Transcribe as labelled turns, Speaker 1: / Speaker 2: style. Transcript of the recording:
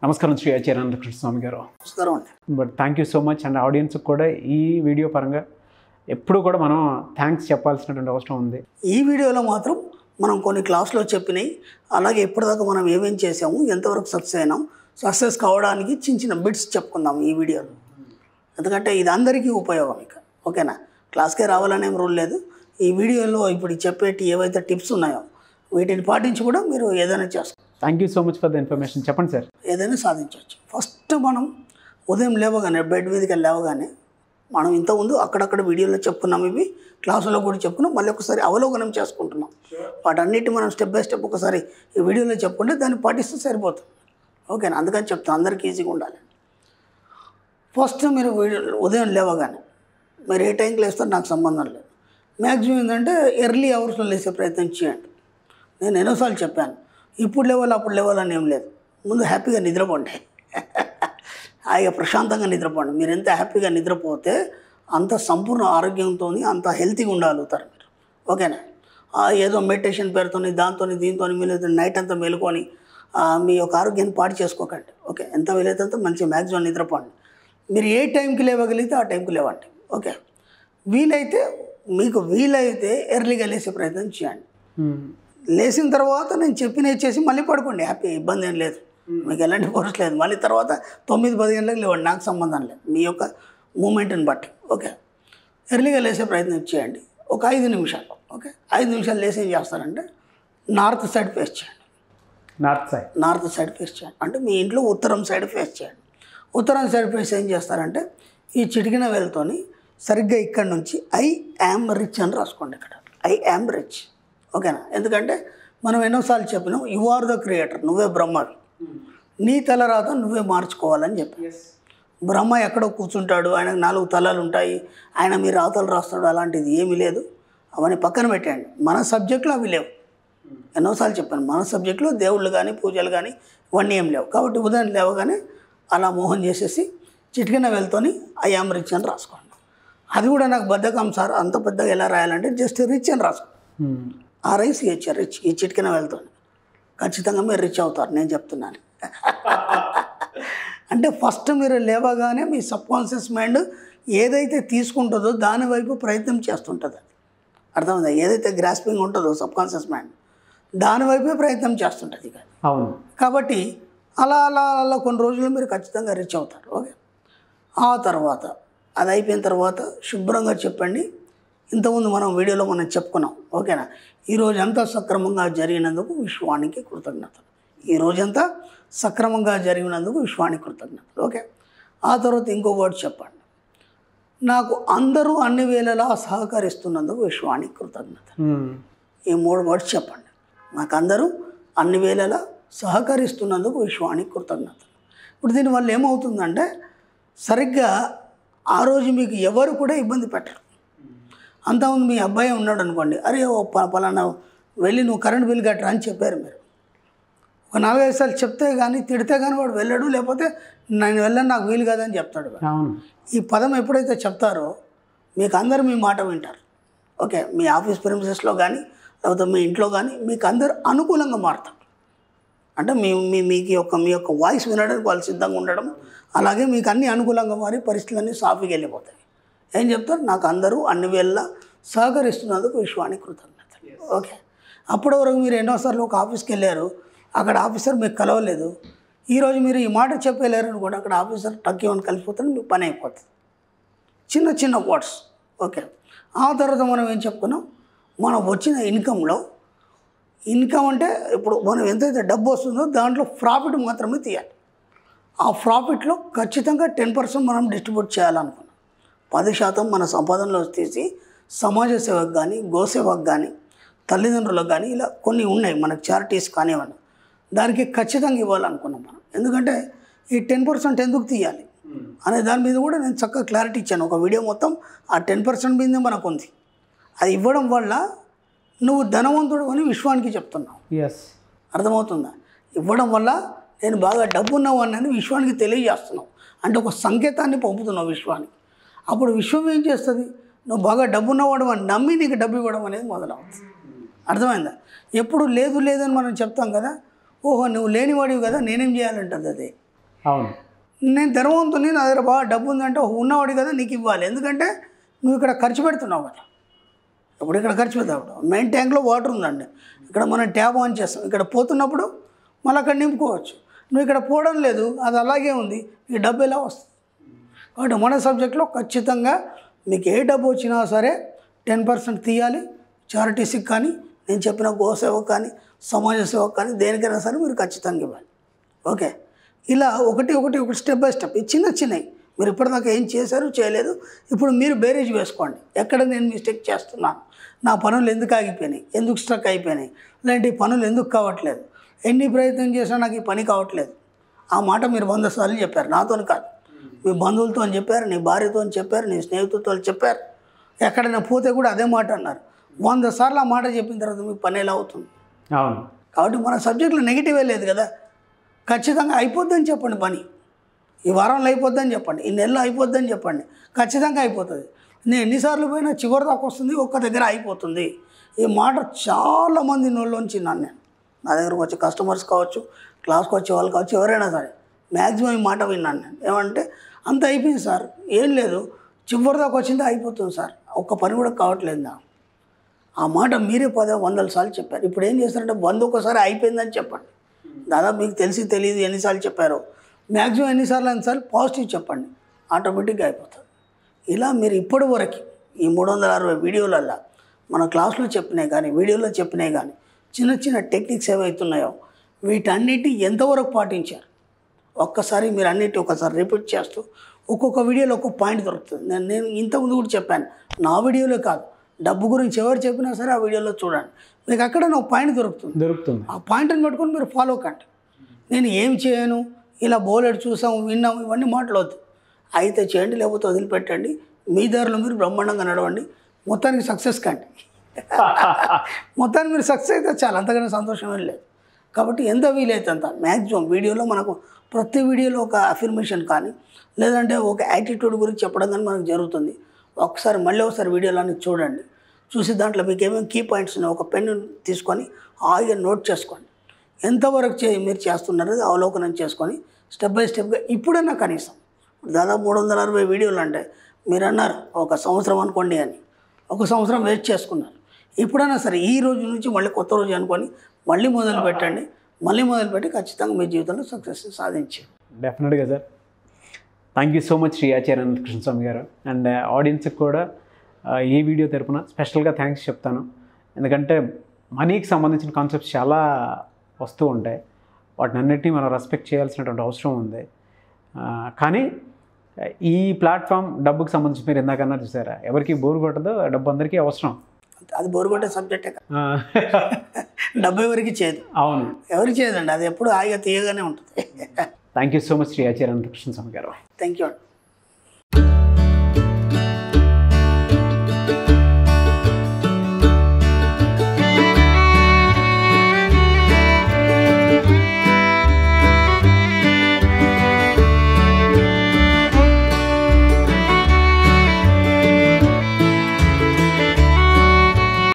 Speaker 1: నమస్కారం శ్రీ ఆచార్య కృష్ణస్వామి గారు
Speaker 2: నమస్కారం అండి
Speaker 1: but thank you so much and ఆడియన్స్కి కూడా ఈ వీడియో పరంగా ఎప్పుడు కూడా మనం థ్యాంక్స్ చెప్పాల్సినటువంటి అవసరం ఉంది
Speaker 2: ఈ వీడియోలో మాత్రం మనం కొన్ని క్లాస్లో చెప్పినాయి అలాగే ఇప్పటిదాకా మనం ఏమేం చేసాము ఎంతవరకు సక్సెస్ అయినాం సక్సెస్ కావడానికి చిన్న చిన్న బిట్స్ చెప్పుకుందాం ఈ వీడియోలో ఎందుకంటే ఇది అందరికీ ఉపయోగం ఇక ఓకేనా క్లాస్కే రావాలనేం రూల్ లేదు ఈ వీడియోలో ఇప్పుడు చెప్పేటి ఏవైతే టిప్స్ ఉన్నాయో వీటిని పాటించి కూడా మీరు ఏదైనా చేస్తారు
Speaker 1: thank you so much for the information చెప్పండి సార్
Speaker 2: ఏదైనా సాధించవచ్చు ఫస్ట్ మనం ఉదయం లేవగానే బెడ్ మీదకి లేవగానే మనం ఇంతకుముందు అక్కడక్కడ వీడియోలో చెప్పుకున్నాం ఇవి క్లాసులో కూడా చెప్పుకున్నాం మళ్ళీ ఒకసారి అవలోకనం చేసుకుంటున్నాం వాటన్నిటి మనం స్టెప్ బై స్టెప్ ఒకసారి ఈ వీడియోలో చెప్పుకుంటే దాన్ని పాటిస్తే సరిపోతుంది ఓకేనా అందుకని చెప్తాను అందరికీ ఈజీగా ఉండాలి ఫస్ట్ మీరు వీడియో ఉదయం లేవగానే మీరు ఏ టైంకి లేస్తారో నాకు సంబంధం లేదు మ్యాక్సిమం ఏంటంటే ఎర్లీ అవర్స్లో లేసే ప్రయత్నం చేయండి నేను ఎన్నోసార్లు చెప్పాను ఇప్పుడు లేవాలి అప్పుడు లేవాలని ఏం లేదు ముందు హ్యాపీగా నిద్రపోండి హాయిగా ప్రశాంతంగా నిద్రపోండి మీరు ఎంత హ్యాపీగా నిద్రపోతే అంత సంపూర్ణ ఆరోగ్యంతో అంత హెల్తీగా ఉండగలుగుతారు మీరు ఓకేనా ఆ, ఏదో మెడిటేషన్ పేరుతోని దాంతో దీంతో మీరు నైట్ అంతా మేలుకొని ఆ, మీ యొక్క ఆరోగ్యాన్ని పాడు చేసుకోకండి ఓకే ఎంత వీలైతే అంత మంచి మ్యాక్సిమం నిద్రపోండి మీరు ఏ టైంకి లేవగలిగితే ఆ టైంకి లేవండి ఓకే వీలైతే మీకు వీలైతే ఎర్లీగా లేసే ప్రయత్నం చేయండి లేచిన తర్వాత నేను చెప్పినవి చేసి మళ్ళీ పడుకోండి హ్యాపీ ఇబ్బంది ఏం లేదు మీకు ఎలాంటి ఫోర్స్ లేదు మళ్ళీ తర్వాత తొమ్మిది పది గంటలకు లేవండి నాకు సంబంధం లేదు మీ యొక్క మూమెంట్ని బట్టి ఓకే ఎర్లీగా లేసే ప్రయత్నం చేయండి ఒక ఐదు నిమిషాలు ఓకే ఐదు నిమిషాలు లేసి ఏం చేస్తారంటే నార్త్ సైడ్ ఫేస్ చేయండి
Speaker 1: north side
Speaker 2: north side face చేయండి అంటే మీ ఇంట్లో ఉత్తరం సైడ్ ఫేస్ చేయండి ఉత్తరం సైడ్ ఫేస్ ఏం చేస్తారంటే ఈ చిటికిన వేలతోని సరిగ్గా ఇక్కడ నుంచి ఐ యామ్ రిచ్ అని రాసుకోండి ఇక్కడ ఐ యామ్ రిచ్ ఓకేనా ఎందుకంటే మనం ఎన్నోసార్లు చెప్పినాం యు ఆర్ ద క్రియేటర్ నువ్వే బ్రహ్మవి నీ తల రాత నువ్వే మార్చుకోవాలని చెప్పి బ్రహ్మ ఎక్కడో కూర్చుంటాడు ఆయనకు నాలుగు తలాలు ఉంటాయి ఆయన మీ రాతలు రాస్తాడు అలాంటిది ఏమీ లేదు అవన్నీ పక్కన పెట్టండి మన సబ్జెక్టులో అవి లేవు ఎన్నోసార్లు చెప్పాను మన సబ్జెక్టులో దేవుళ్ళు కానీ పూజలు కానీ ఇవన్నీ ఏం లేవు కాబట్టి ఉదయం లేవగానే అలా మోహం చేసేసి చిటికిన వెళ్తోని ఐఆమ్ రిచ్ అని రాసుకోండి అది కూడా నాకు బద్ధకం సార్ అంత పెద్దగా ఎలా రాయాలంటే జస్ట్ రిచ్ అని రాసుకోండి ఆ రైస్ ఇచ్చారు రిచ్ ఈ చిటికిన వెళ్తోని ఖచ్చితంగా మీరు రిచ్ అవుతారు నేను చెప్తున్నాను అంటే ఫస్ట్ మీరు లేవగానే మీ సబ్ కాన్షియస్ మైండ్ ఏదైతే తీసుకుంటుందో దాని వైపు ప్రయత్నం చేస్తుంటుంది అది అర్థమైందా ఏదైతే గ్రాస్పింగ్ ఉంటుందో సబ్ కాన్షియస్ మైండ్ దాని వైపే ప్రయత్నం చేస్తుంటుంది ఇక
Speaker 1: అవును
Speaker 2: కాబట్టి అలా అలా అలా కొన్ని రోజులు మీరు ఖచ్చితంగా రీచ్ అవుతారు ఓకే ఆ తర్వాత అది అయిపోయిన తర్వాత శుభ్రంగా చెప్పండి ఇంతకుముందు మనం వీడియోలో మనం చెప్పుకున్నాం ఓకేనా ఈ రోజంతా సక్రమంగా జరిగినందుకు విశ్వానికి కృతజ్ఞతలు ఈ రోజంతా సక్రమంగా జరిగినందుకు విశ్వానికి కృతజ్ఞతలు ఓకే ఆ తర్వాత ఇంకో వర్డ్ చెప్పండి నాకు అందరూ అన్ని వేళలా సహకరిస్తున్నందుకు విశ్వానికి కృతజ్ఞతలు ఈ మూడు వర్డ్స్ చెప్పండి నాకు అందరూ అన్ని వేళలా సహకరిస్తున్నందుకు విశ్వానికి కృతజ్ఞతలు ఇప్పుడు దీనివల్ల ఏమవుతుందంటే సరిగ్గా ఆ రోజు మీకు ఎవరు కూడా ఇబ్బంది పెట్టరు అంతకుముందు మీ అబ్బాయి ఉన్నాడు అనుకోండి అరే ఓ ప- పలానా వెళ్ళి నువ్వు కరెంట్ బిల్ కట్టరా అని చెప్పారు మీరు ఒక నాలుగైదు సార్లు చెప్తే కానీ తిడితే కానీ వాడు వెళ్ళాడు లేకపోతే నేను వెళ్ళను నాకు వీలు కాదని చెప్తాడు వాడు.
Speaker 1: అవును
Speaker 2: ఈ పదం ఎప్పుడైతే చెప్తారో మీకు అందరూ మీ మాట వింటారు ఓకే మీ ఆఫీస్ ప్రిమిసెస్లో కానీ లేకపోతే మీ ఇంట్లో కానీ మీకు అందరూ అనుకూలంగా మారుతారు అంటే మీ మీ మీకు యొక్క మీ యొక్క వాయిస్ వినడానికి వాళ్ళు సిద్ధంగా ఉండడం అలాగే మీకు అన్ని అనుకూలంగా మారి పరిస్థితులన్నీ సాఫీగా వెళ్ళిపోతాయి ఏం చెప్తారు నాకు అందరూ అన్ని వేళ సహకరిస్తున్నందుకు విశ్వానికి కృతజ్ఞతలు ఓకే అప్పటి వరకు మీరు ఎన్నోసార్లు ఒక ఆఫీస్కి వెళ్ళారు అక్కడ ఆఫీసర్ మీకు కలవలేదు ఈరోజు మీరు ఈ మాట చెప్పలేరు అనుకోండి అక్కడ ఆఫీసర్ టక్ ఏమని కలిసిపోతే మీ పని అయిపోతుంది చిన్న చిన్న వర్డ్స్ ఓకే ఆ తర్వాత మనం ఏం చెప్పుకున్నాం మనం వచ్చిన ఇన్కంలో ఇన్కమ్ అంటే ఇప్పుడు మనం ఎంతైతే డబ్బు వస్తుందో దాంట్లో ప్రాఫిట్ మాత్రమే తీయాలి ఆ ప్రాఫిట్లో ఖచ్చితంగా టెన్ పర్సెంట్ మనం డిస్ట్రిబ్యూట్ చేయాలనుకున్నాం పది శాతం మన సంపాదనలో తీసి సమాజ సేవకు కానీ గోసేవకు కానీ తల్లిదండ్రులకు కానీ ఇలా కొన్ని ఉన్నాయి మనకు చారిటీస్ కానివ్వండి దానికి ఖచ్చితంగా ఇవ్వాలనుకున్నాం మనం ఎందుకంటే ఈ టెన్ పర్సెంట్ ఎందుకు తీయాలి అనే దాని మీద కూడా నేను చక్కగా క్లారిటీ ఇచ్చాను ఒక వీడియో మొత్తం ఆ టెన్ పర్సెంట్ మీదే మనకు ఉంది అది ఇవ్వడం వల్ల నువ్వు ధనవంతుడు అని విశ్వానికి చెప్తున్నావు
Speaker 1: ఎస్
Speaker 2: అర్థమవుతుందా ఇవ్వడం వల్ల నేను బాగా డబ్బు ఉన్నవాడిని విశ్వానికి తెలియజేస్తున్నావు అంటే ఒక సంకేతాన్ని పంపుతున్నావు విశ్వానికి అప్పుడు విశ్వం ఏం చేస్తుంది నువ్వు బాగా డబ్బు ఉన్నవాడు అని నమ్మి నీకు డబ్బు ఇవ్వడం అనేది మొదలవుతుంది అర్థమైందా ఎప్పుడు లేదు లేదని మనం చెప్తాం కదా ఓహో నువ్వు లేనివాడివి కదా నేనేం చేయాలంటుంది అది
Speaker 1: అవును
Speaker 2: నేను ధనవంతుని నా దగ్గర బాగా డబ్బు ఉందంటే ఉన్నవాడి కదా నీకు ఇవ్వాలి ఎందుకంటే నువ్వు ఇక్కడ ఖర్చు పెడుతున్నావు కదా ఇప్పుడు ఇక్కడ ఖర్చు పెడతావు మెయిన్ ట్యాంక్లో వాటర్ ఉందండి ఇక్కడ మనం ట్యాప్ ఆన్ చేస్తాం ఇక్కడ పోతున్నప్పుడు మళ్ళీ అక్కడ నింపుకోవచ్చు నువ్వు ఇక్కడ పోవడం లేదు అది అలాగే ఉంది ఈ డబ్బు ఎలా వస్తుంది కాబట్టి మన సబ్జెక్ట్లో ఖచ్చితంగా మీకు ఏ డబ్బు వచ్చినా సరే టెన్ పర్సెంట్ తీయాలి చారిటీస్కి కానీ నేను చెప్పిన గోసేవకు కానీ సమాజ సేవకు కానీ దేనికైనా సరే మీరు ఖచ్చితంగా ఇవ్వాలి ఓకే ఇలా ఒకటి ఒకటి ఒకటి స్టెప్ బై స్టెప్ ఈ చిన్న చిన్నవి మీరు ఇప్పటిదాకా ఏం చేశారు చేయలేదు ఇప్పుడు మీరు బేరేజ్ వేసుకోండి ఎక్కడ నేను మిస్టేక్ చేస్తున్నాను నా పనులు ఎందుకు ఆగిపోయినాయి ఎందుకు స్ట్రక్ అయిపోయినాయి ఇలాంటి పనులు ఎందుకు కావట్లేదు ఎన్ని ప్రయత్నం చేసినా నాకు ఈ పని కావట్లేదు ఆ మాట మీరు వంద సార్లు చెప్పారు నాతో కాదు మీ బంధువులతో చెప్పారు నీ భార్యతో చెప్పారు నీ స్నేహితులతో చెప్పారు ఎక్కడైనా పోతే కూడా అదే మాట అన్నారు వంద సార్లు ఆ మాట చెప్పిన తర్వాత మీకు పని ఎలా అవుతుంది
Speaker 1: అవును
Speaker 2: కాబట్టి మన సబ్జెక్టులో నెగిటివే లేదు కదా ఖచ్చితంగా అయిపోద్దని చెప్పండి పని ఈ వారంలో అయిపోద్దని చెప్పండి ఈ నెలలో అయిపోద్దని చెప్పండి ఖచ్చితంగా అయిపోతుంది నేను ఎన్నిసార్లు పోయినా చివరి దాకా వస్తుంది ఒక్క దగ్గర అయిపోతుంది ఈ మాట చాలా మంది నోళ్ళలోంచి విన్నాను నేను నా దగ్గరకు వచ్చే కస్టమర్స్ కావచ్చు క్లాస్కి వచ్చే వాళ్ళు కావచ్చు ఎవరైనా సరే మ్యాక్సిమం ఈ మాట విన్నాను నేను ఏమంటే అంత అయిపోయింది సార్ ఏం లేదు చివరి దాకా వచ్చింది అయిపోతుంది సార్ ఒక్క పని కూడా కావట్లేదు నాకు ఆ మాట మీరే పదే వందల సార్లు చెప్పారు ఇప్పుడు ఏం చేస్తారంటే వంద ఒకసారి అయిపోయిందని చెప్పండి దాదాపు మీకు తెలిసి తెలియదు ఎన్నిసార్లు చెప్పారో మ్యాక్సిమం ఎన్నిసార్లు అన్నిసార్లు పాజిటివ్ చెప్పండి ఆటోమేటిక్గా అయిపోతుంది ఇలా మీరు ఇప్పటి వరకు ఈ మూడు వందల అరవై వీడియోలల్లో మన క్లాస్లో చెప్పినాయి కానీ వీడియోలో చెప్పినాయి కానీ చిన్న చిన్న టెక్నిక్స్ ఏవైతున్నాయో వీటన్నిటి ఎంతవరకు పాటించారు ఒక్కసారి మీరు అన్నిటి ఒకసారి రిపీట్ చేస్తూ ఒక్కొక్క వీడియోలో ఒక్కొక్క పాయింట్ దొరుకుతుంది నేను నేను ఇంతకుముందు కూడా చెప్పాను నా వీడియోలో కాదు డబ్బు గురించి ఎవరు చెప్పినా సరే ఆ వీడియోలో చూడండి మీకు అక్కడ ఒక పాయింట్ దొరుకుతుంది
Speaker 1: దొరుకుతుంది
Speaker 2: ఆ పాయింట్ని పట్టుకొని మీరు ఫాలో కండి నేను ఏం చేయను ఇలా బౌలెట్ చూసాం విన్నాం ఇవన్నీ మాట్లాడవద్దు అయితే చేయండి లేకపోతే వదిలిపెట్టండి మీ దారిలో మీరు బ్రహ్మాండంగా నడవండి మొత్తానికి సక్సెస్ కండి మొత్తానికి మీరు సక్సెస్ అయితే చాలా అంతకన్నా సంతోషం ఏం లేదు కాబట్టి ఎంత వీలైతే అంత మ్యాక్సిమం వీడియోలో మనకు ప్రతి వీడియోలో ఒక అఫర్మేషన్ కానీ లేదంటే ఒక యాటిట్యూడ్ గురించి చెప్పడం కానీ మనకు జరుగుతుంది ఒకసారి మళ్ళీ ఒకసారి వీడియోలన్నీ చూడండి చూసి దాంట్లో మీకు ఏమేమి కీ పాయింట్స్ ఉన్నాయో ఒక పెన్ను తీసుకొని హాయిగా నోట్ చేసుకోండి ఎంతవరకు చే మీరు చేస్తున్నారో అది అవలోకనం చేసుకొని స్టెప్ బై స్టెప్గా ఇప్పుడన్నా కనీసం దాదాపు మూడు వందల అరవై వీడియోలు అంటే మీరు అన్నారు ఒక సంవత్సరం అనుకోండి అని ఒక సంవత్సరం వెయిట్ చేసుకున్నారు ఇప్పుడైనా సరే ఈ రోజు నుంచి మళ్ళీ కొత్త రోజు అనుకొని మళ్ళీ మొదలు పెట్టండి మళ్ళీ మొదలుపెట్టి ఖచ్చితంగా మీ జీవితంలో సక్సెస్ సాధించండి
Speaker 1: డెఫినెట్గా sir thank you so much Shri Acharya Krishnaswami garu and ఆడియన్స్కి కూడా ఆ, ఈ వీడియో తరపున స్పెషల్గా థ్యాంక్స్ చెప్తాను ఎందుకంటే మనీకి సంబంధించిన కాన్సెప్ట్స్ చాలా వస్తూ ఉంటాయి వాటిని అన్నిటినీ మనం రెస్పెక్ట్ చేయాల్సినటువంటి అవసరం ఉంది ఆ, కానీ ఈ ప్లాట్ఫామ్ డబ్బుకి సంబంధించి మీరు ఇందాకన్నా చూసారా ఎవరికి బోర్ కొట్టదు డబ్బు అందరికీ అవసరం
Speaker 2: అది బోరుగొట్టే సబ్జెక్టే కదా
Speaker 1: ఆ,
Speaker 2: డబ్బు ఎవరికి చేయదు
Speaker 1: అవును
Speaker 2: ఎవరికి చేయదండి అది ఎప్పుడు హాయిగా తీయగానే ఉంటుంది
Speaker 1: thank you so much Shri Acharya Krishnaswami garu
Speaker 2: thank you అండి